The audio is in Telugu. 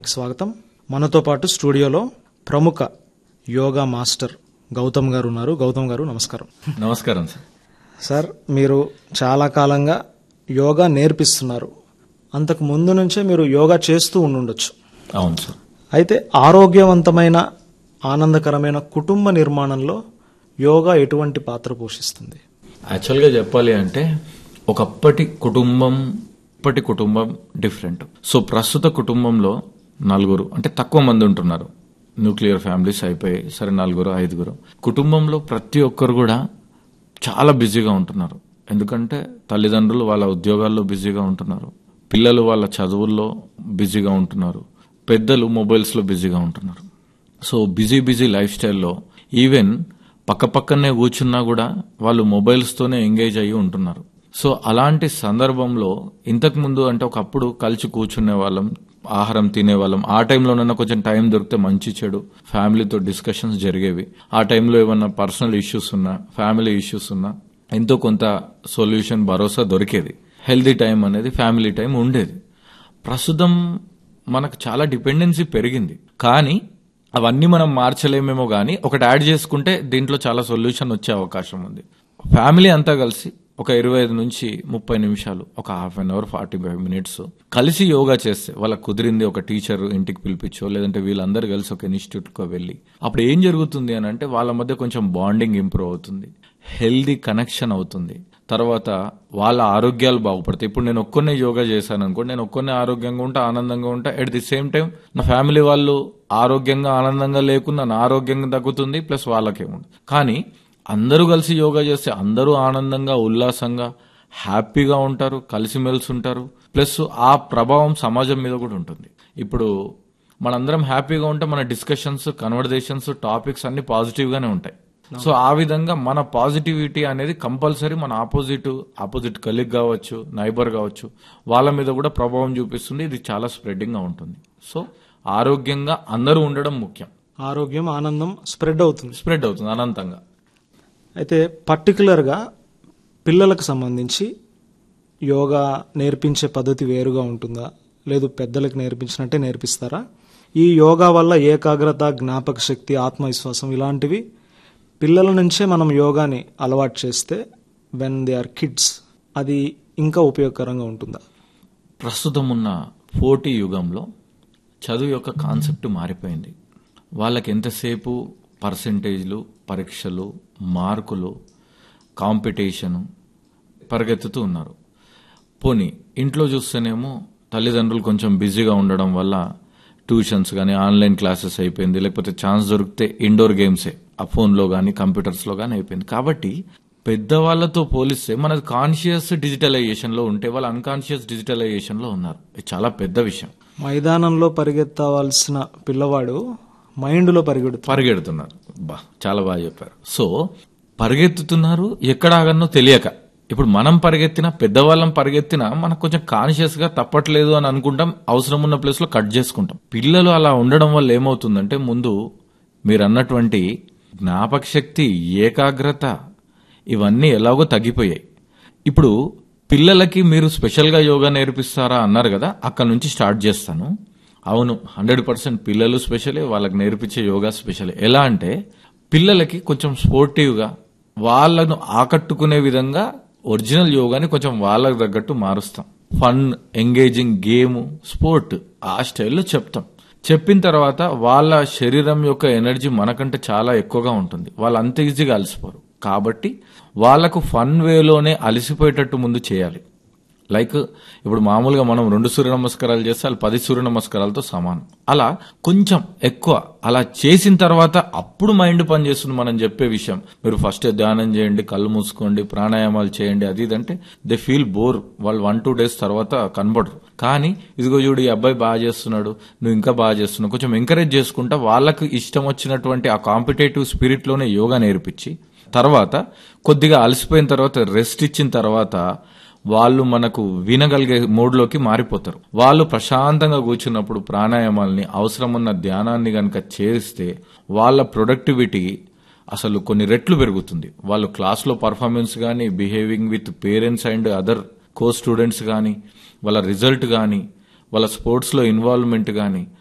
స్వాగతం మనతో పాటు స్టూడియోలో ప్రముఖ యోగా మాస్టర్ గౌతమ్ గారు ఉన్నారు గౌతమ్ గారు నమస్కారం నమస్కారం సార్ సార్ మీరు చాలా కాలంగా యోగా నేర్పిస్తున్నారు అంతకు ముందు నుంచే మీరు యోగా చేస్తూ ఉండుండొచ్చు అవును సార్ అయితే ఆరోగ్యవంతమైన ఆనందకరమైన కుటుంబ నిర్మాణంలో యోగా ఎటువంటి పాత్ర పోషిస్తుంది యాక్చువల్గా చెప్పాలి అంటే ఒకప్పటి కుటుంబం ఇప్పటి కుటుంబం డిఫరెంట్ సో ప్రస్తుత కుటుంబంలో నలుగురు అంటే తక్కువ మంది ఉంటున్నారు న్యూక్లియర్ ఫ్యామిలీస్ అయిపోయాయి సరే నలుగురు ఐదుగురు కుటుంబంలో ప్రతి ఒక్కరు కూడా చాలా బిజీగా ఉంటున్నారు ఎందుకంటే తల్లిదండ్రులు వాళ్ళ ఉద్యోగాల్లో బిజీగా ఉంటున్నారు పిల్లలు వాళ్ళ చదువుల్లో బిజీగా ఉంటున్నారు పెద్దలు మొబైల్స్లో బిజీగా ఉంటున్నారు సో బిజీ బిజీ లైఫ్ స్టైల్లో ఈవెన్ పక్క పక్కనే కూర్చున్నా కూడా వాళ్ళు మొబైల్స్తోనే ఎంగేజ్ అయ్యి ఉంటున్నారు సో అలాంటి సందర్భంలో ఇంతకు ముందు అంటే ఒకప్పుడు కలిసి కూర్చునే వాళ్ళం ఆహారం తినేవాళ్ళం ఆ టైంలోనన్నా కొంచెం టైం దొరికితే మంచి చెడు ఫ్యామిలీతో డిస్కషన్స్ జరిగేవి ఆ టైంలో ఏమన్నా పర్సనల్ ఇష్యూస్ ఉన్నా ఫ్యామిలీ ఇష్యూస్ ఉన్నా ఎంతో కొంత సొల్యూషన్ భరోసా దొరికేది హెల్దీ టైం అనేది ఫ్యామిలీ టైం ఉండేది ప్రస్తుతం మనకు చాలా డిపెండెన్సీ పెరిగింది కానీ అవన్నీ మనం మార్చలేమేమో కానీ ఒకటి యాడ్ చేసుకుంటే దీంట్లో చాలా సొల్యూషన్ వచ్చే అవకాశం ఉంది ఫ్యామిలీ అంతా కలిసి ఒక ఇరవై ఐదు నుంచి ముప్పై నిమిషాలు ఒక half an hour forty five minutes కలిసి యోగా చేస్తే వాళ్ళకి కుదిరింది ఒక టీచర్ ఇంటికి పిలిపించో లేదంటే వీళ్ళందరూ కలిసి ఒక ఇన్స్టిట్యూట్కో వెళ్ళి అప్పుడు ఏం జరుగుతుంది అని అంటే వాళ్ళ మధ్య కొంచెం బాండింగ్ ఇంప్రూవ్ అవుతుంది హెల్దీ కనెక్షన్ అవుతుంది తర్వాత వాళ్ళ ఆరోగ్యాలు బాగుపడతాయి ఇప్పుడు నేను ఒక్కనే యోగా చేశాను అనుకోండి నేను ఒక్కనే ఆరోగ్యంగా ఉంటా ఆనందంగా ఉంటా ఎట్ ది సేమ్ టైం నా ఫ్యామిలీ వాళ్ళు ఆరోగ్యంగా ఆనందంగా లేకున్నా నా ఆరోగ్యంగా తగ్గుతుంది ప్లస్ వాళ్ళకే ఉంటుంది కానీ అందరూ కలిసి యోగా చేస్తే అందరూ ఆనందంగా ఉల్లాసంగా హ్యాపీగా ఉంటారు కలిసిమెలిసి ఉంటారు ప్లస్ ఆ ప్రభావం సమాజం మీద కూడా ఉంటుంది ఇప్పుడు మనందరం హ్యాపీగా ఉంటే మన డిస్కషన్స్ కన్వర్జేషన్స్ టాపిక్స్ అన్ని పాజిటివ్ గానే ఉంటాయి సో ఆ విధంగా మన పాజిటివిటీ అనేది కంపల్సరీ మన ఆపోజిట్ ఆపోజిట్ కలీగ్ కావచ్చు నైబర్ కావచ్చు వాళ్ళ మీద కూడా ప్రభావం చూపిస్తుంది ఇది చాలా స్ప్రెడ్డింగ్ గా ఉంటుంది సో ఆరోగ్యంగా అందరూ ఉండడం ముఖ్యం ఆరోగ్యం ఆనందం స్ప్రెడ్ అవుతుంది స్ప్రెడ్ అవుతుంది అనంతంగా అయితే పర్టికులర్గా పిల్లలకు సంబంధించి యోగా నేర్పించే పద్ధతి వేరుగా ఉంటుందా లేదు పెద్దలకు నేర్పించినట్టే నేర్పిస్తారా ఈ యోగా వల్ల ఏకాగ్రత జ్ఞాపక శక్తి ఆత్మవిశ్వాసం ఇలాంటివి పిల్లల నుంచే మనం యోగాని అలవాటు చేస్తే వెన్ దే ఆర్ కిడ్స్ అది ఇంకా ఉపయోగకరంగా ఉంటుందా ప్రస్తుతం ఉన్న పోటీ యుగంలో చదువు యొక్క కాన్సెప్ట్ మారిపోయింది వాళ్ళకి ఎంతసేపు పర్సంటేజ్లు పరీక్షలు మార్కులు కాంపిటీషను పరిగెత్తుతూ ఉన్నారు పోనీ ఇంట్లో చూస్తేనేమో తల్లిదండ్రులు కొంచెం బిజీగా ఉండడం వల్ల ట్యూషన్స్ కానీ ఆన్లైన్ క్లాసెస్ అయిపోయింది లేకపోతే ఛాన్స్ దొరికితే ఇండోర్ గేమ్సే ఆ ఫోన్లో కానీ కంప్యూటర్స్లో కానీ అయిపోయింది కాబట్టి పెద్దవాళ్లతో పోలిస్తే మనది కాన్షియస్ డిజిటలైజేషన్లో ఉంటే వాళ్ళు అన్కాన్షియస్ డిజిటలైజేషన్లో ఉన్నారు ఇది చాలా పెద్ద విషయం మైదానంలో పరిగెత్తవలసిన పిల్లవాడు మైండ్లో పరిగెడుతాడు పరిగెడుతున్నారు బా చాలా బాగా చెప్పారు సో పరిగెత్తుతున్నారు ఎక్కడ ఆగన్నో తెలియక ఇప్పుడు మనం పరిగెత్తినా పెద్దవాళ్ళం పరిగెత్తినా మనకు కొంచెం కాన్షియస్ గా తప్పట్లేదు అని అనుకుంటాం అవసరం ఉన్న ప్లేస్ లో కట్ చేసుకుంటాం పిల్లలు అలా ఉండడం వల్ల ఏమవుతుందంటే ముందు మీరు అన్నటువంటి జ్ఞాపక శక్తి ఏకాగ్రత ఇవన్నీ ఎలాగో తగ్గిపోయాయి ఇప్పుడు పిల్లలకి మీరు స్పెషల్గా యోగా నేర్పిస్తారా అన్నారు కదా అక్కడ నుంచి స్టార్ట్ చేస్తాను అవును హండ్రెడ్ పర్సెంట్ పిల్లలు స్పెషలే వాళ్ళకి నేర్పించే యోగా స్పెషలే ఎలా అంటే పిల్లలకి కొంచెం స్పోర్టివ్గా వాళ్ళను ఆకట్టుకునే విధంగా ఒరిజినల్ యోగాని కొంచెం వాళ్ళకి తగ్గట్టు మారుస్తాం ఫన్ ఎంగేజింగ్ గేమ్ స్పోర్ట్ ఆ స్టైల్లో చెప్తాం చెప్పిన తర్వాత వాళ్ళ శరీరం యొక్క ఎనర్జీ మనకంటే చాలా ఎక్కువగా ఉంటుంది వాళ్ళు అంత ఈజీగా అలసిపోరు కాబట్టి వాళ్ళకు ఫన్ వేలోనే అలసిపోయేటట్టు ముందు చేయాలి లైక్ ఇప్పుడు మామూలుగా మనం రెండు సూర్య నమస్కారాలు చేస్తే వాళ్ళు పది సూర్య నమస్కారాలతో సమానం అలా కొంచెం ఎక్కువ అలా చేసిన తర్వాత అప్పుడు మైండ్ పని చేస్తుంది మనం చెప్పే విషయం మీరు ఫస్ట్ ధ్యానం చేయండి కళ్ళు మూసుకోండి ప్రాణాయామాలు చేయండి అది ఇదంటే దే ఫీల్ బోర్ వాళ్ళు వన్ టూ డేస్ తర్వాత కనబడరు కానీ ఇదిగో చూడు ఈ అబ్బాయి బాగా చేస్తున్నాడు నువ్వు ఇంకా బాగా చేస్తున్నావు కొంచెం ఎంకరేజ్ చేసుకుంటా వాళ్ళకు ఇష్టం వచ్చినటువంటి ఆ కాంపిటేటివ్ స్పిరిట్ లోనే యోగా నేర్పించి తర్వాత కొద్దిగా అలసిపోయిన తర్వాత రెస్ట్ ఇచ్చిన తర్వాత వాళ్ళు మనకు వినగలిగే మోడ్లోకి మారిపోతారు వాళ్ళు ప్రశాంతంగా కూర్చున్నప్పుడు ప్రాణాయామాల్ని అవసరమున్న ధ్యానాన్ని గనక చేస్తే వాళ్ళ ప్రొడక్టివిటీ అసలు కొన్ని రెట్లు పెరుగుతుంది వాళ్ళు క్లాస్లో పర్ఫార్మెన్స్ కానీ behaving with parents and other co students కానీ వాళ్ళ రిజల్ట్ కానీ వాళ్ళ స్పోర్ట్స్లో ఇన్వాల్వ్మెంట్ కానీ